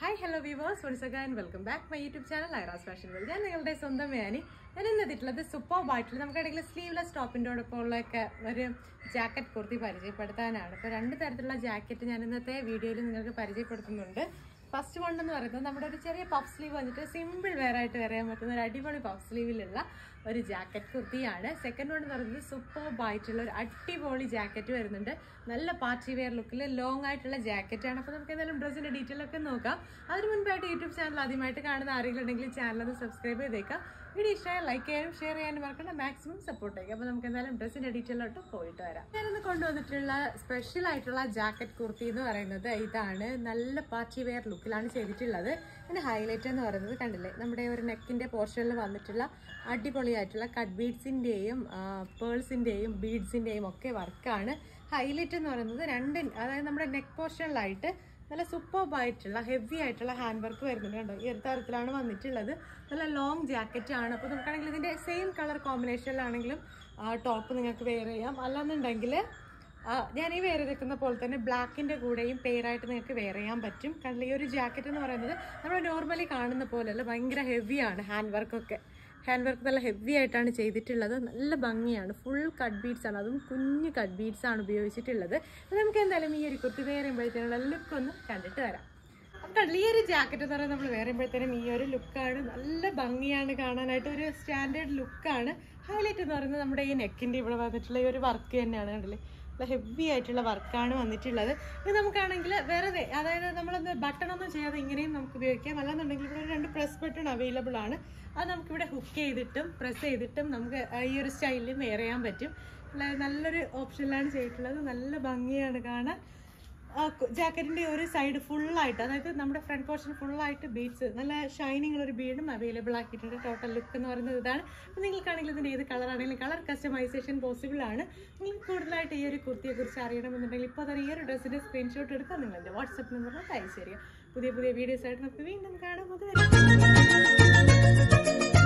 hi hello viewers once again welcome back my YouTube channel Aira's fashion world ഞാൻ നിങ്ങളുടെ സ്വന്തം മേനി ഞാൻ ഇന്ന് എത്തിയിട്ടുള്ളത് സൂപ്പർ ബാറ്റിൽ നമുക്കിടയിൽ സ്ലീവ്ലെസ് ടോപ്പിൻ്റെയോടൊപ്പം ഉള്ളൊക്കെ ഒരു ജാക്കറ്റ് കുർത്തി പരിചയപ്പെടുത്താനാണ് ഇപ്പോൾ രണ്ട് തരത്തിലുള്ള ജാക്കറ്റ് ഞാൻ ഇന്നത്തെ വീഡിയോയിൽ നിങ്ങൾക്ക് പരിചയപ്പെടുത്തുന്നുണ്ട് ഫസ്റ്റ് വൺ എന്ന് പറയുന്നത് നമ്മുടെ ഒരു ചെറിയ പഫ് സ്ലീവ് വന്നിട്ട് സിമ്പിൾ വെയർ ആയിട്ട് വെയർ ചെയ്യാൻ പറ്റുന്ന ഒരു അടിപൊളി പഫ് സ്ലീവിലുള്ള ഒരു ജാക്കറ്റ് കുർത്തിയാണ് സെക്കൻഡ് വൺ എന്ന് പറയുന്നത് സൂപ്പർ ആയിട്ടുള്ള ഒരു അടിപൊളി ജാക്കറ്റ് വരുന്നുണ്ട് നല്ല പാർട്ടി വെയർ ലുക്കിൽ ലോങ് ആയിട്ടുള്ള ജാക്കറ്റാണ് അപ്പോൾ നമുക്ക് ഏതായാലും ഡ്രസ്സിൻ്റെ ഡീറ്റെയിൽ ഒക്കെ നോക്കാം അതിന് മുൻപായിട്ട് യൂട്യൂബ് ചാനൽ ആദ്യമായിട്ട് കാണുന്ന ആരെങ്കിലും ഉണ്ടെങ്കിൽ ചാനൽ ഒന്ന് സബ്സ്ക്രൈബ് ചെയ്തേക്കാം വീഡിയോ ഇഷ്ടമായി ലൈക്ക് ചെയ്യാനും ഷെയർ ചെയ്യാനും മറക്കണ്ട മാക്സിമം സപ്പോർട്ട് ചെയ്യുക അപ്പോൾ നമുക്ക് എന്തായാലും ഡ്രസ്സിൻ്റെ ഡീറ്റെയിലോട്ട് പോയിട്ട് വരാം ഞാനിന്ന് കൊണ്ടുവന്നിട്ടുള്ള സ്പെഷ്യൽ ആയിട്ടുള്ള ജാക്കറ്റ് കുർത്തി എന്ന് പറയുന്നത് ഇതാണ് നല്ല പാർട്ടി വെയർ ലുക്കിലാണ് ചെയ്തിട്ടുള്ളത് ഇതിൻ്റെ ഹൈലൈറ്റ് എന്ന് പറയുന്നത് കണ്ടില്ലേ നമ്മുടെ ഒരു നെക്കിൻ്റെ പോർഷനിൽ വന്നിട്ടുള്ള അടിപൊളിയായിട്ടുള്ള കട്ട് ബീഡ്സിൻ്റെയും പേൾസിൻ്റെയും ബീഡ്സിൻ്റെയും ഒക്കെ വർക്കാണ് ഹൈലൈറ്റ് എന്ന് പറയുന്നത് രണ്ട് അതായത് നമ്മുടെ നെക്ക് പോർഷനിലായിട്ട് നല്ല സൂപ്പർബ് ആയിട്ടുള്ള ഹെവി ആയിട്ടുള്ള ഹാൻഡ് വർക്ക് വരുന്നുണ്ട് കണ്ടോ ഈ ഒരു തരത്തിലാണ് വന്നിട്ടുള്ളത് നല്ല ലോങ് ജാക്കറ്റ് ആണ് അപ്പോൾ നമുക്കാണെങ്കിൽ ഇതിൻ്റെ സെയിം കളർ കോമ്പിനേഷനിലാണെങ്കിലും ടോപ്പ് നിങ്ങൾക്ക് വെയർ ചെയ്യാം അല്ലാന്നുണ്ടെങ്കിൽ ആ, ഞാൻ ഈ വെയർ ചെയ്തിരിക്കുന്ന പോലെ തന്നെ ബ്ലാക്കിൻ്റെ കൂടെയും പെയറായിട്ട് നിങ്ങൾക്ക് വെയർ ചെയ്യാൻ പറ്റും കാരണം ഈ ഒരു ജാക്കറ്റ് എന്ന് പറയുന്നത് നമ്മൾ നോർമലി കാണുന്ന പോലെയല്ല ഭയങ്കര ഹെവിയാണ് ഹാൻഡ് വർക്കൊക്കെ ഹാൻഡ് വർക്ക് നല്ല ഹെവി ആയിട്ടാണ് ചെയ്തിട്ടുള്ളത് നല്ല ഭംഗിയാണ് ഫുൾ കട്ട് ബീഡ്സ് ആണ് അതും കുഞ്ഞു കട്ട് ബീഡ്സ് ആണ് ഉപയോഗിച്ചിട്ടുള്ളത് അപ്പോൾ നമുക്ക് എന്തായാലും ഈ ഒരു കുർത്തി വെയർ ചെയ്യുമ്പോഴത്തേനുള്ള ലുക്ക് ഒന്ന് കണ്ടിട്ട് വരാം അപ്പം ഈ ഒരു ജാക്കറ്റ് എന്ന് പറയുന്നത് നമ്മൾ വേറെ ചെയ്യുമ്പോഴത്തേനും ഈ ഒരു ലുക്കാണ് നല്ല ഭംഗിയാണ് കാണാനായിട്ട് ഒരു സ്റ്റാൻഡേർഡ് ലുക്കാണ് ഹൈലൈറ്റ് എന്ന് പറയുന്നത് നമ്മുടെ ഈ നെക്കിൻ്റെ ഇവിടെ വന്നിട്ടുള്ള ഈ ഒരു വർക്ക് തന്നെയാണ് കണ്ടില്ലേ നല്ല ഹെവി ആയിട്ടുള്ള വർക്കാണ് വന്നിട്ടുള്ളത് ഇത് നമുക്കാണെങ്കിൽ വേറെ ദേ- അതായത് നമ്മളൊന്ന് ബട്ടൺ ഒന്നും ചെയ്യാതെ ഇങ്ങനെയും നമുക്ക് ഉപയോഗിക്കാം അല്ലാന്നുണ്ടെങ്കിൽ ഇവിടെ ഒരു രണ്ട് പ്രസ് ബട്ടൺ അവൈലബിൾ ആണ് അത് നമുക്കിവിടെ ഹുക്ക് ചെയ്തിട്ടും പ്രസ് ചെയ്തിട്ടും നമുക്ക് ഈ ഒരു സ്റ്റൈലിൽ വെയർ ചെയ്യാൻ പറ്റും അല്ലാതെ നല്ലൊരു ഓപ്ഷനിലാണ് ചെയ്തിട്ടുള്ളത് നല്ല ഭംഗിയാണ് കാണാൻ ജാക്കറ്റിന്റെ ഒരു സൈഡ് ഫുള്ളായിട്ട് അതായത് നമ്മുടെ ഫ്രണ്ട് പോർഷൻ ഫുള്ളായിട്ട് ബീഡ്സ് നല്ല ഷൈനിങ് ഉള്ള ഒരു ബീഡും അവൈലബിൾ ആക്കിയിട്ടുണ്ട് ടോട്ടൽ ലുക്ക് എന്ന് പറയുന്നത് ഇതാണ് അപ്പോൾ നിങ്ങൾക്കാണെങ്കിൽ ഇതിൻ്റെ ഏത് കളർ ആണെങ്കിലും കളർ കസ്റ്റമൈസേഷൻ പോസിബിൾ ആണ് നിങ്ങൾക്ക് കൂടുതലായിട്ട് ഈ ഒരു കുർത്തിയെ കുറിച്ച് അറിയണമെന്നുണ്ടെങ്കിൽ ഇപ്പോൾ തന്നെ ഈ ഒരു ഡ്രസ്സിന്റെ സ്ക്രീൻഷോട്ട് എടുക്കാൻ നിങ്ങൾ എൻ്റെ വാട്സപ്പ് നമ്പറിൽ അയച്ചു തരിക പുതിയ പുതിയ വീഡിയോസ് ആയിട്ട് നമുക്ക് വീണ്ടും കാണാം അതുവരെ